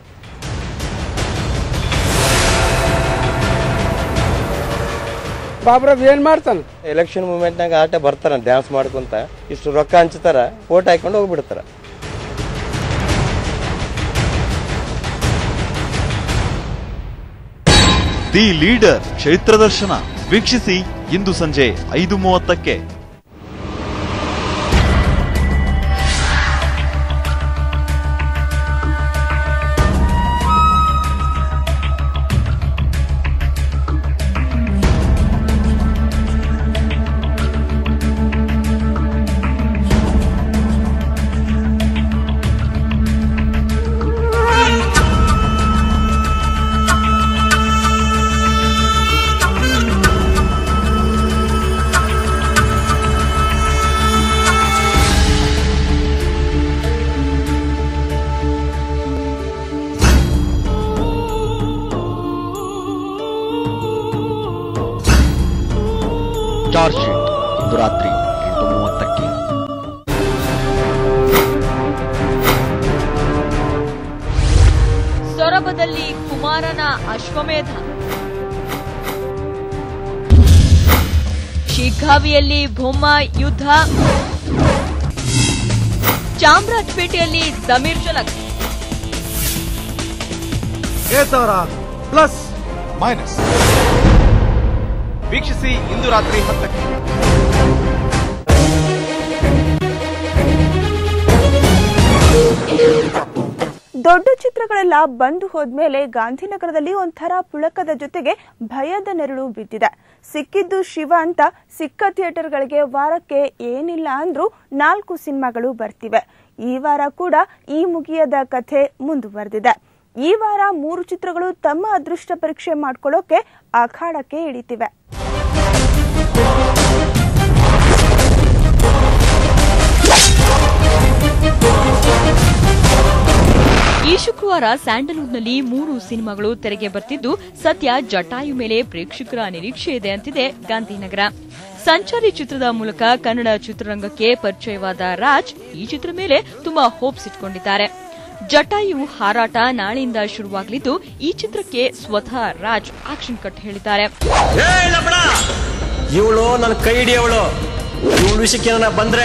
ಬಾಬ್ರದ್ ಏನ್ ಮಾಡ್ತಾನ ಎಲೆಕ್ಷನ್ ಮೂಮೆಂಟ್ನಾಗ ಆಟ ಬರ್ತಾರ ಡ್ಯಾನ್ಸ್ ಮಾಡ್ಕೊಂತ ಇಷ್ಟು ರೊಕ್ಕ ಹಂಚ್ತಾರ ಓಟ್ ಹಾಕೊಂಡು ಹೋಗ್ಬಿಡ್ತಾರ ದಿ ಲೀಡರ್ ಕ್ಷೇತ್ರ ದರ್ಶನ ವೀಕ್ಷಿಸಿ ಇಂದು ಸಂಜೆ ಐದು ಮೂವತ್ತಕ್ಕೆ ಚಾರ್ಜ್ ಶೀಟ್ ಇಂದು ರಾತ್ರಿ ಎಂಟು ಮೂವತ್ತಕ್ಕೆ ಸೊರಬದಲ್ಲಿ ಕುಮಾರನ ಅಶ್ವಮೇಧ ಶಿಗ್ಗಾವಿಯಲ್ಲಿ ಭೂಮ ಯುದ್ಧ ಚಾಮರಾಜಪೇಟೆಯಲ್ಲಿ ಸಮೀರ್ ಜಲಕ್ ಪ್ಲಸ್ ಮೈನಸ್ ವೀಕ್ಷಿಸಿ ಇಂದು ರಾತ್ರಿ ಹತ್ತಕ್ಕೆ ದೊಡ್ಡ ಚಿತ್ರಗಳೆಲ್ಲ ಬಂದು ಹೋದ್ಮೇಲೆ ಗಾಂಧಿನಗರದಲ್ಲಿ ಒಂಥರ ಪುಳಕದ ಜೊತೆಗೆ ಭಯದ ನೆರಳು ಬಿದ್ದಿದೆ ಸಿಕ್ಕಿದ್ದು ಶಿವ ಅಂತ ಸಿಕ್ಕ ಥಿಯೇಟರ್ಗಳಿಗೆ ವಾರಕ್ಕೆ ಏನಿಲ್ಲ ಅಂದ್ರೂ ನಾಲ್ಕು ಸಿನಿಮಾಗಳು ಬರ್ತಿವೆ ಈ ವಾರ ಕೂಡ ಈ ಮುಗಿಯದ ಕಥೆ ಮುಂದುವರೆದಿದೆ ಈ ವಾರ ಮೂರು ಚಿತ್ರಗಳು ತಮ್ಮ ಅದೃಷ್ಟ ಪರೀಕ್ಷೆ ಮಾಡ್ಕೊಳ್ಳೋಕೆ ಅಖಾಡಕ್ಕೆ ಇಳಿತಿವೆ ಈ ಶುಕ್ರವಾರ ಸ್ಯಾಂಡಲ್ವುಡ್ನಲ್ಲಿ ಮೂರು ಸಿನಿಮಾಗಳು ತೆರೆಗೆ ಬರ್ತಿದ್ದು ಸದ್ಯ ಜಟಾಯು ಮೇಲೆ ಪ್ರೇಕ್ಷಕರ ನಿರೀಕ್ಷೆ ಇದೆ ಅಂತಿದೆ ಗಾಂಧಿನಗರ ಸಂಚಾರಿ ಚಿತ್ರದ ಮೂಲಕ ಕನ್ನಡ ಚಿತ್ರರಂಗಕ್ಕೆ ಪರಿಚಯವಾದ ರಾಜ್ ಈ ಚಿತ್ರ ಮೇಲೆ ತುಂಬಾ ಹೋಪ್ಸ್ ಇಟ್ಕೊಂಡಿದ್ದಾರೆ ಜಟಾಯು ಹಾರಾಟ ನಾಳೆಯಿಂದ ಶುರುವಾಗಲಿದ್ದು ಈ ಚಿತ್ರಕ್ಕೆ ಸ್ವತಃ ರಾಜ್ ಆಕ್ಷನ್ ಕಟ್ ಹೇಳಿದ್ದಾರೆ ಇವಳು ನನ್ನ ಕೈ ಹಿಡಿಯವಳು ಇವಳು ವಿಷಯಕ್ಕೆ ಏನಾರ ಬಂದ್ರೆ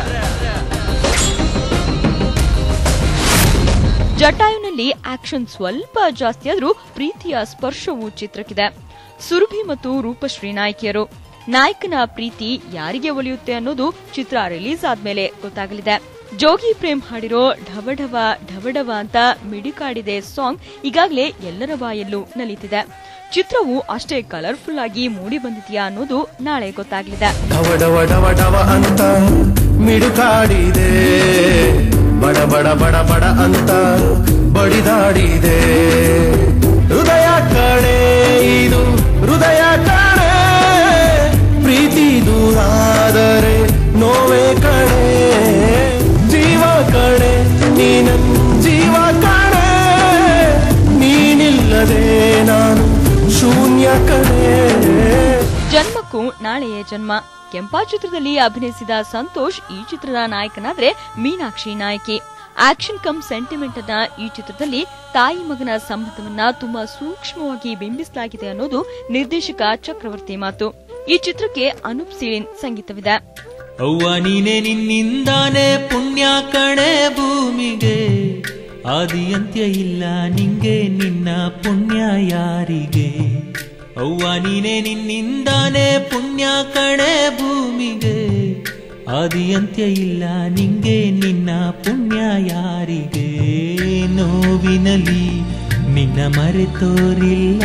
ಜಟಾಯುನಲ್ಲಿ ಆಕ್ಷನ್ ಸ್ವಲ್ಪ ಜಾಸ್ತಿ ಆದ್ರೂ ಪ್ರೀತಿಯ ಸ್ಪರ್ಶವು ಚಿತ್ರಕ್ಕಿದೆ ಸುರಭಿ ಮತ್ತು ರೂಪಶ್ರೀ ನಾಯಕಿಯರು ನಾಯಕನ ಪ್ರೀತಿ ಯಾರಿಗೆ ಒಲಿಯುತ್ತೆ ಅನ್ನೋದು ಚಿತ್ರ ರಿಲೀಸ್ ಆದ್ಮೇಲೆ ಗೊತ್ತಾಗಲಿದೆ ಜೋಗಿ ಪ್ರೇಮ್ ಹಾಡಿರೋ ಢವಢವ ಢವಢವ ಅಂತ ಮಿಡಿಕಾಡಿದೆ ಸಾಂಗ್ ಈಗಾಗಲೇ ಎಲ್ಲರ ಬಾಯಲ್ಲೂ ನಲೀತಿದೆ ಚಿತ್ರವು ಅಷ್ಟೇ ಕಲರ್ಫುಲ್ ಆಗಿ ಮೂಡಿ ಬಂದಿದೆಯಾ ಅನ್ನೋದು ನಾಳೆ ಗೊತ್ತಾಗಲಿದೆ ಡವ ಡವ ಡವ ಡವ ಅಂತ ಮಿಡುಕಾಡಿದೆ ಬಡ ಬಡ ಬಡ ಬಡ ಅಂತ ಬಡಿದಾಡಿದೆ ಹೃದಯ ಕಣೆ ಇದು ಹೃದಯ ಕಣೆ ಪ್ರೀತಿ ದೂರಾದರೆ ನೋವೇ ಕಣೆ ಜೀವ ಕಣೆ ನೀನ ಜೀವ ಕಣೆ ನೀನಿಲ್ಲದೆ ನಾನು ಶೂನ್ಯ ಕಣೆ ಜನ್ಮಕ್ಕೂ ನಾಳೆಯೇ ಜನ್ಮ ಕೆಂಪಾ ಚಿತ್ರದಲ್ಲಿ ಅಭಿನಯಿಸಿದ ಸಂತೋಷ್ ಈ ಚಿತ್ರದ ನಾಯಕನಾದ್ರೆ ಮೀನಾಕ್ಷಿ ನಾಯಕಿ ಆಕ್ಷನ್ ಕಮ್ ಸೆಂಟಿಮೆಂಟ್ ಅನ್ನ ಈ ಚಿತ್ರದಲ್ಲಿ ತಾಯಿ ಮಗನ ಸಂಬಂಧವನ್ನ ತುಂಬಾ ಸೂಕ್ಷ್ಮವಾಗಿ ಬಿಂಬಿಸಲಾಗಿದೆ ಅನ್ನೋದು ನಿರ್ದೇಶಕ ಚಕ್ರವರ್ತಿ ಮಾತು ಈ ಚಿತ್ರಕ್ಕೆ ಅನೂಪ್ ಸೀಳಿನ್ ಸಂಗೀತವಿದೆ ಅವ್ವ ನೀನೆ ನಿನ್ನಿಂದಾನೆ ಪುಣ್ಯ ಕಣೆ ಭೂಮಿಗೆ ಆದಿ ಅಂತ್ಯ ಇಲ್ಲ ನಿಂಗೆ ನಿನ್ನ ಪುಣ್ಯ ಯಾರಿಗೆ ಅವ್ವ ನೀನೆ ನಿನ್ನಿಂದಾನೆ ಪುಣ್ಯ ಕಣೆ ಭೂಮಿಗೆ ಆದಿ ಅಂತ್ಯ ಇಲ್ಲ ನಿಂಗೆ ನಿನ್ನ ಪುಣ್ಯ ಯಾರಿಗೆ ನೋವಿನಲಿ ನೀ ನಿನ್ನ ಮರೆತೋರಿಲ್ಲ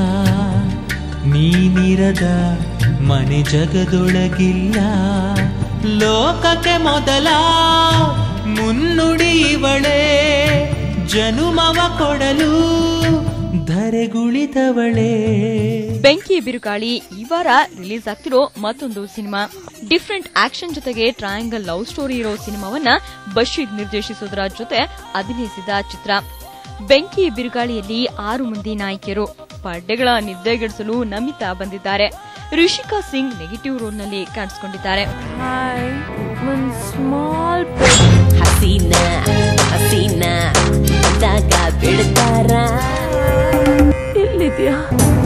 ನೀನಿರದ ಮನೆ ಜಗದೊಳಗಿಲ್ಲ ಲೋಕಕ್ಕೆ ಮೊದಲ ಮುನ್ನುಡಿ ಇವಳೆ ಜನುಮವ ಕೊಡಲು ಧರೆಗುಳಿದವಳೇ ಬೆಂಕಿ ಬಿರುಗಾಳಿ ಈ ವಾರ ರಿಲೀಸ್ ಆಗ್ತಿರೋ ಮತ್ತೊಂದು ಸಿನಿಮಾ ಡಿಫ್ರೆಂಟ್ ಆಕ್ಷನ್ ಜೊತೆಗೆ ಟ್ರಯಾಂಗಲ್ ಲವ್ ಸ್ಟೋರಿ ಇರೋ ಸಿನಿಮಾವನ್ನ ಬಶೀರ್ ನಿರ್ದೇಶಿಸೋದರ ಜೊತೆ ಅಭಿನಯಿಸಿದ ಚಿತ್ರ ಬೆಂಕಿ ಬಿರುಗಾಳಿಯಲ್ಲಿ ಆರು ಮಂದಿ ನಾಯಕಿಯರು ಪಡ್ಡೆಗಳ ನಿದ್ದೆಗೆಡಿಸಲು ನಮಿತಾ ಬಂದಿದ್ದಾರೆ ರಿಷಿಕಾ ಸಿಂಗ್ ನೆಗೆಟಿವ್ ರೋಲ್ನಲ್ಲಿ ಕಾಣಿಸಿಕೊಂಡಿದ್ದಾರೆ ಸ್ಮಾಲ್ ಹಸೀನ ಹಸೀನ ಅಂದಾಗ ಬಿಡ್ತಾರ ಎಲ್ಲಿದ್ಯಾ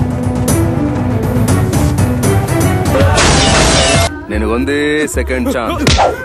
ನಿನಗೊಂದೇ second chance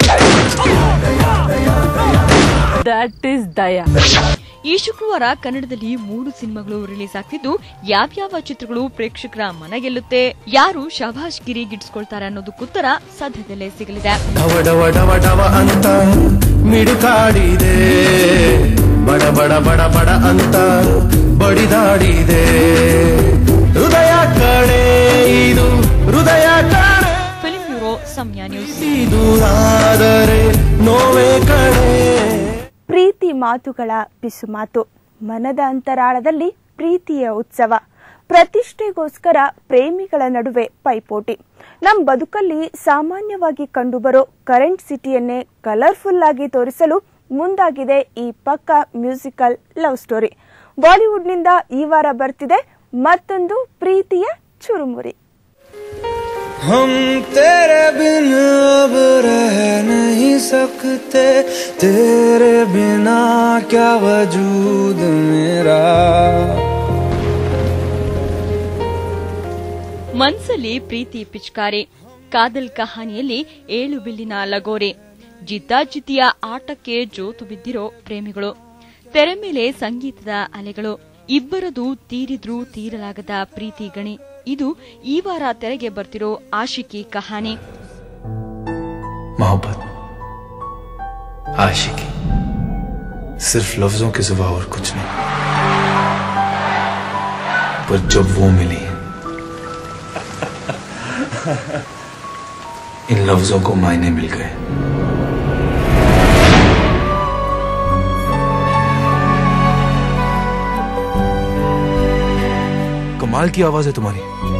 that is Daya ಈ ಶುಕ್ರವಾರ ಕನ್ನಡದಲ್ಲಿ ಮೂರು ಸಿನಿಮಾಗಳು ರಿಲೀಸ್ ಆಗ್ತಿದ್ದು ಯಾವ್ಯಾವ ಚಿತ್ರಗಳು ಪ್ರೇಕ್ಷಕರ ಮನಗೆಲ್ಲುತ್ತೆ ಯಾರು ಶಭಾಷ್ ಗಿರಿ ಗಿಟ್ಸ್ಕೊಳ್ತಾರೆ ಅನ್ನೋದಕ್ಕುತ್ತರ ಸದ್ಯದಲ್ಲೇ ಸಿಗಲಿದೆ ಡವ ಡವ ಡವ ಡವ ಅಂತ ಮಿಡುಕಾಡಿದೆ ಬಡ ಬಡ ಬಡ ಬಡ ಅಂತ ಬಡಿದಾಡಿದೆ ಹೃದಯ ಕಡೆ ಇದು ಹೃದಯ ಕಡೆ ಫಿಲ್ಮ್ ಬ್ಯೂರೋ ಸಮಯ ನ್ಯೂಸ್ ದೂರಾದರೆ ನೋವೇ ಕಡೆ ಪ್ರೀತಿ ಮಾತುಗಳ ಪಿಸು ಮಾತು ಮನದ ಅಂತರಾಳದಲ್ಲಿ ಪ್ರೀತಿಯ ಉತ್ಸವ ಪ್ರತಿಷ್ಠೆಗೋಸ್ಕರ ಪ್ರೇಮಿಗಳ ನಡುವೆ ಪೈಪೋಟಿ ನಮ್ಮ ಬದುಕಲ್ಲಿ ಸಾಮಾನ್ಯವಾಗಿ ಕಂಡುಬರೋ ಕರೆಂಟ್ ಸಿಟಿಯನ್ನೇ ಕಲರ್ಫುಲ್ ಆಗಿ ತೋರಿಸಲು ಮುಂದಾಗಿದೆ ಈ ಪಕ್ಕ ಮ್ಯೂಸಿಕಲ್ ಲವ್ ಸ್ಟೋರಿ ಬಾಲಿವುಡ್ನಿಂದ ಈ ವಾರ ಬರ್ತಿದೆ ಮತ್ತೊಂದು ಪ್ರೀತಿಯ ಚುರುಮುರಿ हम तेरे बिन अब रह नहीं सकते तेरे बिना क्या वजूद मेरा ಮನ್ಸಲ್ಲಿ ಪ್ರೀತಿ ಪಿಚ್ಕಾರಿ ಕಾದಲ್ ಕಹಾನಿಯಲ್ಲಿ ಏಳು ಬಿಲ್ಲಿನ ಲಗೋರಿ ಜಿದ್ದಾಜಿದ್ದಿಯ ಆಟಕ್ಕೆ ಜೋತು ಬಿದ್ದಿರೋ ಪ್ರೇಮಿಗಳು ತೆರೆ ಮೇಲೆ ಸಂಗೀತದ ಅಲೆಗಳು ಇಬ್ಬರದು ತೀರಿದ್ರೂ ತೀರಲಾಗದ ಪ್ರೀತಿ ಗಣಿ ಇದು ಈ ವಾರ ತೆರೆಗೆ ಬರ್ತಿರೋ ಆಶಿಕಿ ಕಹಾನಿ मोहब्बत आशिकी सिर्फ लफ्जों के सिवा और कुछ नहीं पर जब वो मिली इन लफ्जों को मायने मिल गए कमाल की आवाज है तुम्हारी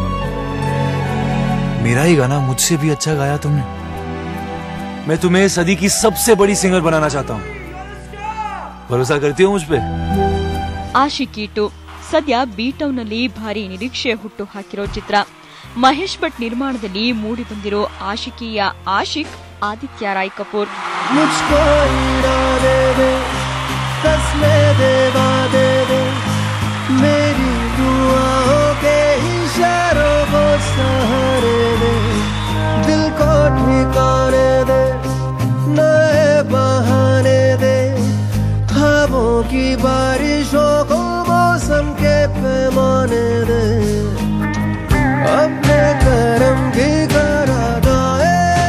मेरा ही गाना मुझसे भी अच्छा गाया तुमने मैं तुम्हें सदी की सबसे बड़ी सिंगर बनाना चाहता हूँ भरोसा करती हो मुझ पे ಆಶಿಕಿ ಟು ಸದ್ಯ ಬಿ ಟೌನ್ನಲ್ಲಿ ಭಾರಿ ನಿರೀಕ್ಷೆ ಹುಟ್ಟು ಹಾಕಿರೋ ಚಿತ್ರ ಮಹೇಶ್ ಭಟ್ ನಿರ್ಮಾಣದಲ್ಲಿ ಮೂಡಿಬಂದಿರೋ ಆಶಿಕಿಯ ಆಶಿಕ್ ಆದಿತ್ಯ ರಾಯ್ ಕಪೂರ್ मुझको इरा दे दे तस्मे देवा दे दे मेरी दुआओं के इशारों को सहारे दे दिल को ठिकाने दे नए बहाने दे ख्वाबों की बारिशों को मौसम के पैमाने दे अपने करम की करा गाए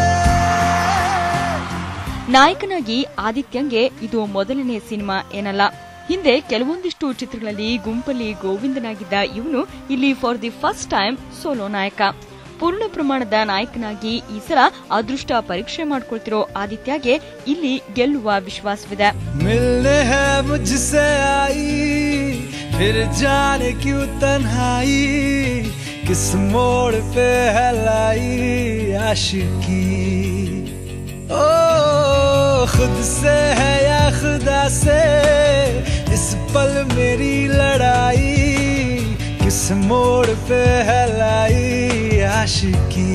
ನಾಯಕನಾಗಿ ಆದಿತ್ಯಂಗೆ ಇದು ಮೊದಲನೇ ಸಿನಿಮಾ ಏನಲ್ಲ ಹಿಂದೆ ಕೆಲವೊಂದಿಷ್ಟು ಚಿತ್ರಗಳಲ್ಲಿ ಗುಂಪಲ್ಲಿ ಗೋವಿಂದನಾಗಿದ್ದ ಇವನು ಇಲ್ಲಿ for the first time solo ನಾಯಕ ಪೂರ್ಣ ಪ್ರಮಾಣದ ನಾಯಕನಾಗಿ ಈ ಸಲ ಅದೃಷ್ಟ ಪರೀಕ್ಷೆ ಮಾಡ್ಕೊಳ್ತಿರೋ ಆದಿತ್ಯಗೆ ಇಲ್ಲಿ ಗೆಲ್ಲುವ ವಿಶ್ವಾಸವಿದೆ मिलने है मुझसे आई फिर जाने क्यों तन्हाई किस मोड़ पे है लाई आशिकी ओ खुद से है या खुदा से इस पल मेरी लड़ाई किस मोड़ पे है लाई आशिकी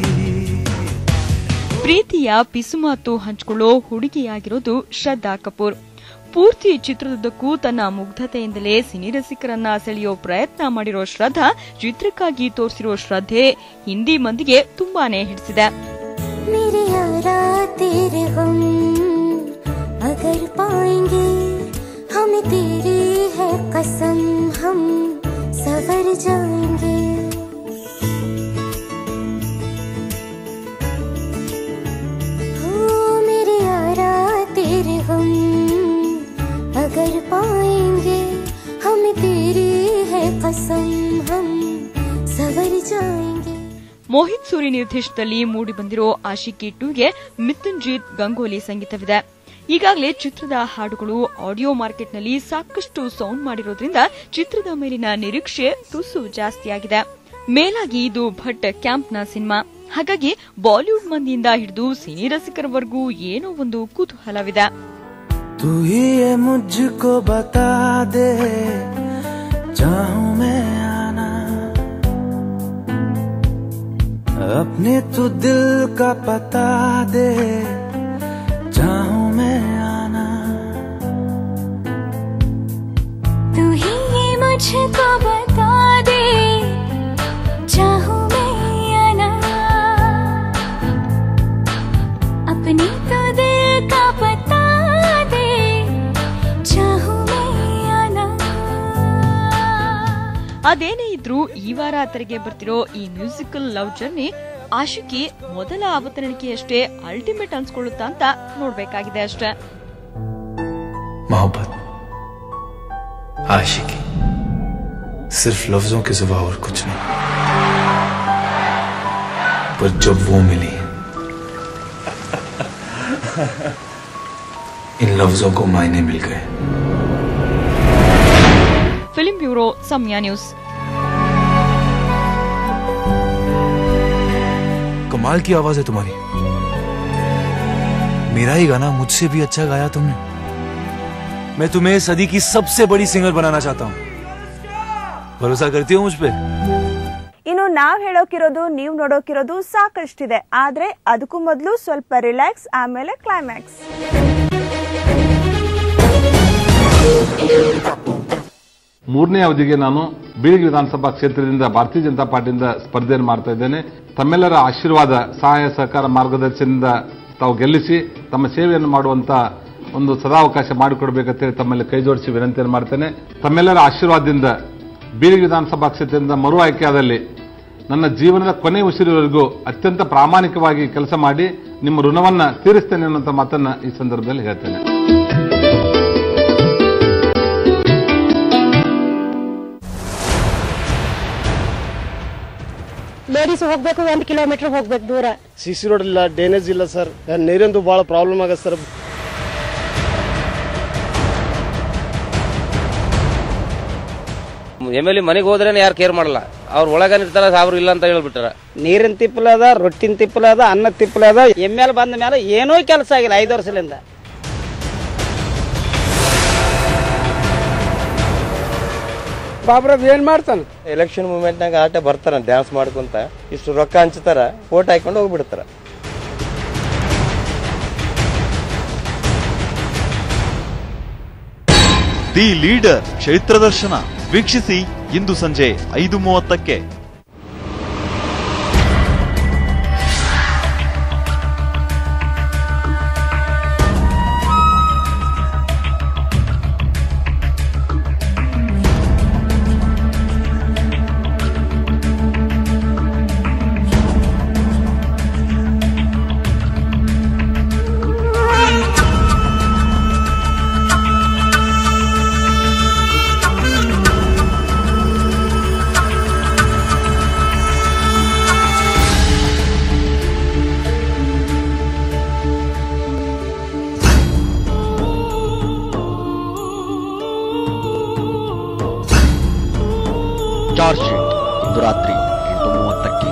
ಪ್ರೀತಿಯ ಪಿಸುಮಾತು ಹಂಚಿಕೊಳ್ಳೋ ಹುಡುಗಿಯಾಗಿರೋದು ಶ್ರದ್ಧಾ ಕಪೂರ್ ಪೂರ್ತಿ ಚಿತ್ರದುದ್ದಕ್ಕೂ ತನ್ನ ಮುಗ್ಧತೆಯಿಂದಲೇ ಸಿನಿರಸಿಕರನ್ನ ಸೆಳೆಯೋ ಪ್ರಯತ್ನ ಮಾಡಿರೋ ಶ್ರದ್ಧಾ ಚಿತ್ರಕ್ಕಾಗಿ ತೋರಿಸಿರೋ ಶ್ರದ್ಧೆ ಹಿಂದಿ ಮಂದಿಗೆ ತುಂಬಾನೇ ಹಿಡಿಸಿದೆ मेरे यारा तेरे गम अगर पाएंगे हमें तेरी है कसम हम सवर जाएंगे हो मेरे यारा तेरे गम अगर पाएंगे हमें तेरी ಮೋಹಿತ್ ಸೂರಿ ನಿರ್ದೇಶನದಲ್ಲಿ ಮೂಡಿಬಂದಿರೋ ಆಶಿಕಿ ಟೂಗೆ ಮಿಥುನ್ಜೀತ್ ಗಂಗೋಲಿ ಸಂಗೀತವಿದೆ ಈಗಾಗಲೇ ಚಿತ್ರದ ಹಾಡುಗಳು ಆಡಿಯೋ ಮಾರ್ಕೆಟ್ನಲ್ಲಿ ಸಾಕಷ್ಟು ಸೌಂಡ್ ಮಾಡಿರೋದ್ರಿಂದ ಚಿತ್ರದ ಮೇಲಿನ ನಿರೀಕ್ಷೆ ತುಸು ಜಾಸ್ತಿಯಾಗಿದೆ ಮೇಲಾಗಿ ಇದು ಭಟ್ ಕ್ಯಾಂಪ್ನ ಸಿನಿಮಾ ಹಾಗಾಗಿ ಬಾಲಿವುಡ್ ಮಂದಿಯಿಂದ ಹಿಡಿದು ಸಿನಿ ರಸಿಕರವರೆಗೂ ಏನೋ ಒಂದು ಕುತೂಹಲವಿದೆ तू ही ये मुझको बता दे चाहूं मैं आना अपने तू दिल का पता दे चाहूं मैं आना तू ही ये मुझको बता दे चाहूं मैं आना अपनी तो दिल का बता दे चाहूं मैं आना ಅದೇನೇ ಇದ್ರೂ ಈ ವಾರ ತೆರೆಗೆ ಬರ್ತಿರೋ ಈ ಮ್ಯೂಸಿಕಲ್ ಲವ್ ಜರ್ನಿ ಆಶಿಕಿ ಮೊದಲ ಅವತರಣಿಕೆಯಷ್ಟೇ ಅಲ್ಟಿಮೇಟ್ ಅನ್ಸ್ಕೊಳ್ಳುತ್ತಾ ಅಂತ ನೋಡ್ಬೇಕಾಗಿದೆ ಅಷ್ಟೇ मोहब्बत आशिकी सिर्फ लफ्जों के सिवा और कुछ नहीं पर जब वो मिली इन लफ्जों को मायने मिल गए ಫಿಲ್ಮ್ ಬ್ಯೂರೋ ಸಮಯ ನ್ಯೂಸ್ कमाल की आवाज है तुम्हारी मेरा ही गाना मुझसे भी अच्छा गाया तुमने मैं तुम्हें सदी की सबसे बड़ी सिंगर बनाना चाहता हूँ भरोसा करती हो मुझ पे ಇನ್ನು ನಾವ್ ಹೇಳೋಕಿರೋದು ನೀವ್ ನೋಡೋಕಿರೋದು ಸಾಕಷ್ಟಿದೆ ಆದ್ರೆ ಅದಕ್ಕೂ ಮೊದಲು ಸ್ವಲ್ಪ ರಿಲ್ಯಾಕ್ಸ್ ಆಮೇಲೆ ಕ್ಲೈಮ್ಯಾಕ್ಸ್ ಮೂರನೇ ಅವಧಿಗೆ ನಾನು ಬೀಳಿಗೆ ವಿಧಾನಸಭಾ ಕ್ಷೇತ್ರದಿಂದ ಭಾರತೀಯ ಜನತಾ ಪಾರ್ಟಿಯಿಂದ ಸ್ಪರ್ಧೆಯನ್ನು ಮಾಡ್ತಾ ಇದ್ದೇನೆ ತಮ್ಮೆಲ್ಲರ ಆಶೀರ್ವಾದ ಸಹಾಯ ಸಹಕಾರ ಮಾರ್ಗದರ್ಶನದಿಂದ ತಾವು ಗೆಲ್ಲಿಸಿ ತಮ್ಮ ಸೇವೆಯನ್ನು ಮಾಡುವಂತ ಒಂದು ಸದಾವಕಾಶ ಮಾಡಿಕೊಡ್ಬೇಕಂತೇಳಿ ತಮ್ಮಲ್ಲಿ ಕೈ ಜೋಡಿಸಿ ವಿನಂತಿಯನ್ನು ಮಾಡ್ತೇನೆ ತಮ್ಮೆಲ್ಲರ ಆಶೀರ್ವಾದದಿಂದ ಬೀಳಿಗೆ ವಿಧಾನಸಭಾ ಕ್ಷೇತ್ರದಿಂದ ಮರು ಆಯ್ಕೆಯಾದಲ್ಲಿ ನನ್ನ ಜೀವನದ ಕೊನೆ ಉಸಿರಿವರೆಗೂ ಅತ್ಯಂತ ಪ್ರಾಮಾಣಿಕವಾಗಿ ಕೆಲಸ ಮಾಡಿ ನಿಮ್ಮ ಋಣವನ್ನ ತೀರಿಸ್ತೇನೆ ಅನ್ನುವಂಥ ಮಾತನ್ನ ಈ ಸಂದರ್ಭದಲ್ಲಿ ಹೇಳ್ತೇನೆ ಲೇಡೀಸ್ ಹೋಗ್ಬೇಕು ಒಂದ್ ಕಿಲೋಮೀಟರ್ ಹೋಗ್ಬೇಕು ದೂರ ಸಿ ಸಿ ರೋಡ್ ಇಲ್ಲ ಡ್ರೈನೇಜ್ ಇಲ್ಲ ಸರ್ ನೀರಿಂದು ಭಾಳ ಪ್ರಾಬ್ಲಮ್ ಆಗತ್ತೆ ಸರ್ ಎಮ್ ಎಲ್ ಮನೆಗೆ ಹೋದ್ರೆ ಯಾರು ಕೇರ್ ಮಾಡಲ್ಲ ಅವ್ರ ಒಳಗ ಇರ್ತಾರ ಅವ್ರು ಇಲ್ಲ ಅಂತ ಹೇಳ್ಬಿಟ್ಟಾರ ನೀರಿನ ತಿಪ್ಪಲ ಅದ ರೊಟ್ಟಿನ ತಿಪ್ಪಲ ಅದ ಅನ್ನ ತಿಪ್ಪಲ ಅದ ಎಮ್ ಎಲ್ ಬಂದ ಮೇಲೆ ಏನೂ ಕೆಲಸ ಆಗಿಲ್ಲ ಐದು ವರ್ಷದಿಂದ ಬಾಬ್ರದ್ ಏನ್ ಮಾಡ್ತಾನೆ ಎಲೆಕ್ಷನ್ ಮೂಮೆಂಟ್ನಾಗ ಆಟ ಬರ್ತಾರ ಡ್ಯಾನ್ಸ್ ಮಾಡ್ಕೊಂತ ಇಷ್ಟು ರೊಕ್ಕ ಹಂಚ್ತಾರ ಓಟ್ ಹಾಕೊಂಡು ಹೋಗ್ಬಿಡ್ತಾರ ದಿ ಲೀಡರ್ ಕ್ಷೇತ್ರ ದರ್ಶನ ವೀಕ್ಷಿಸಿ ಇಂದು ಸಂಜೆ ಐದು ಮೂವತ್ತಕ್ಕೆ ಚಾರ್ಜ್ ಶೀಟ್ ಇಂದು ರಾತ್ರಿ ಎಂಟು ಮೂವತ್ತಕ್ಕೆ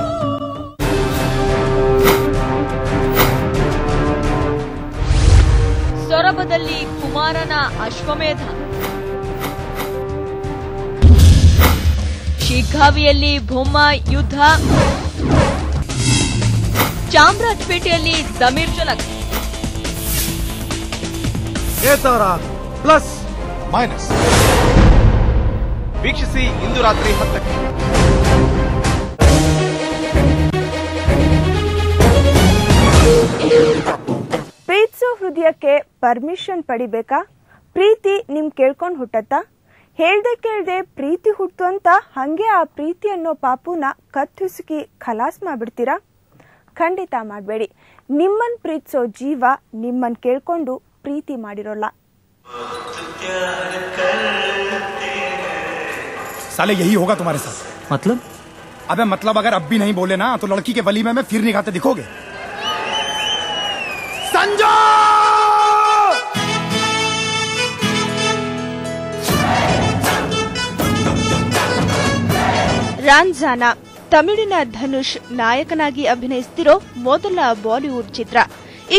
ಸೊರಬದಲ್ಲಿ ಕುಮಾರನ ಅಶ್ವಮೇಧ ಶಿಗ್ಗಾವಿಯಲ್ಲಿ ಬೊಮ್ಮ ಯುದ್ಧ ಚಾಮರಾಜಪೇಟೆಯಲ್ಲಿ ಜಮೀರ್ ಜಲಕ್ ಏತಾರ ಪ್ಲಸ್ ಮೈನಸ್ ವೀಕ್ಷಿಸಿ ಇಂದು ರಾತ್ರಿ ಹತ್ತಕ್ಕೆ ಪ್ರೀತಿಸೋ ಹೃದಯಕ್ಕೆ ಪರ್ಮಿಷನ್ ಪಡಿಬೇಕಾ ಪ್ರೀತಿ ನಿಮ್ ಕೇಳ್ಕೊಂಡ್ ಹುಟ್ಟತ್ತಾ ಹೇಳ್ದೆ ಕೇಳ್ದೆ ಪ್ರೀತಿ ಹುಟ್ಟು ಅಂತ ಹಂಗೆ ಆ ಪ್ರೀತಿ ಅನ್ನೋ ಪಾಪುನ ಕತ್ತುಸುಕಿ ಖಲಾಸ್ ಮಾಡ್ಬಿಡ್ತೀರಾ ಖಂಡಿತ ಮಾಡಬೇಡಿ ನಿಮ್ಮನ್ ಪ್ರೀತಿಸೋ ಜೀವ ನಿಮ್ಮನ್ ಕೇಳ್ಕೊಂಡು ಪ್ರೀತಿ ಮಾಡಿರೋಲ್ಲ साले यही होगा तुम्हारे साथ मतलब अबे मतलब अगर अब भी नहीं बोले ना तो लड़की के वलीमे में फिर निगाहते दिखोगे संजो ರಾನ್ಜಾನ ತಮಿಳಿನ ಧನುಷ್ ನಾಯಕನಾಗಿ ಅಭಿನಯಿಸುತ್ತಿರೋ ಮೊದಲ ಬಾಲಿವುಡ್ ಚಿತ್ರ